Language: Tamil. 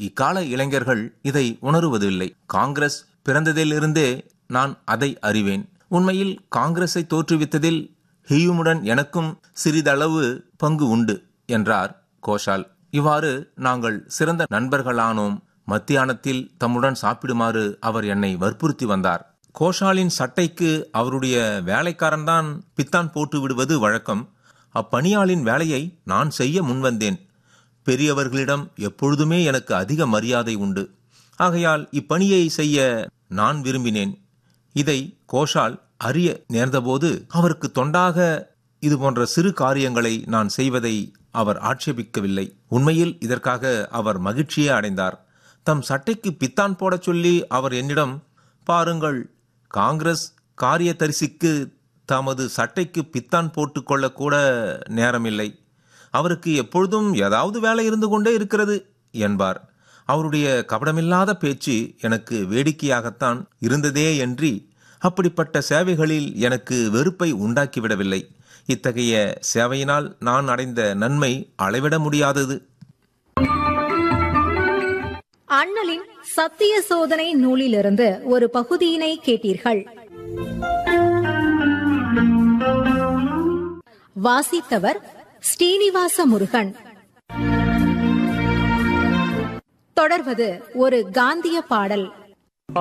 இக்கால இளைஞர்கள் இதை உணருவதில்லை காங்கிரஸ் பிறந்ததிலிருந்தே நான் அதை அறிவேன் உண்மையில் காங்கிரஸை தோற்றுவித்ததில் ஹியூமுடன் எனக்கும் சிறிதளவு பங்கு உண்டு என்றார் கோஷால் இவ்வாறு நாங்கள் சிறந்த நண்பர்களானோம் மத்தியானத்தில் தம்முடன் சாப்பிடுமாறு அவர் என்னை வற்புறுத்தி வந்தார் கோஷாலின் சட்டைக்கு அவருடைய வேலைக்காரன்தான் பித்தான் போட்டு விடுவது வழக்கம் அப்பணியாளின் வேலையை நான் செய்ய முன்வந்தேன் பெரியவர்களிடம் எப்பொழுதுமே எனக்கு அதிக மரியாதை உண்டு ஆகையால் இப்பணியை செய்ய நான் விரும்பினேன் இதை கோஷால் அறிய நேர்ந்தபோது அவருக்கு தொண்டாக இது போன்ற சிறு காரியங்களை நான் செய்வதை அவர் ஆட்சேபிக்கவில்லை உண்மையில் இதற்காக அவர் மகிழ்ச்சியே அடைந்தார் தம் சட்டைக்கு பித்தான் போடச் சொல்லி அவர் என்னிடம் பாருங்கள் காங்கிரஸ் காரியதரிசிக்கு தமது சட்டைக்கு பித்தான் போட்டுக்கொள்ள கூட நேரமில்லை அவருக்கு எப்பொழுதும் ஏதாவது வேலை இருந்து கொண்டே இருக்கிறது என்பார் அவருடைய கபடமில்லாத பேச்சு எனக்கு வேடிக்கையாகத்தான் இருந்ததே என்றி அப்படிப்பட்ட சேவைகளில் எனக்கு வெறுப்பை உண்டாக்கிவிடவில்லை இத்தகைய சேவையினால் நான் அடைந்த நன்மை அளவிட முடியாதது அண்ணலின் சத்திய சோதனை நூலிலிருந்து ஒரு பகுதியினை கேட்டீர்கள் வாசித்தவர் ஸ்ரீனிவாச முருகன் தொடர்வது ஒரு காந்திய பாடல்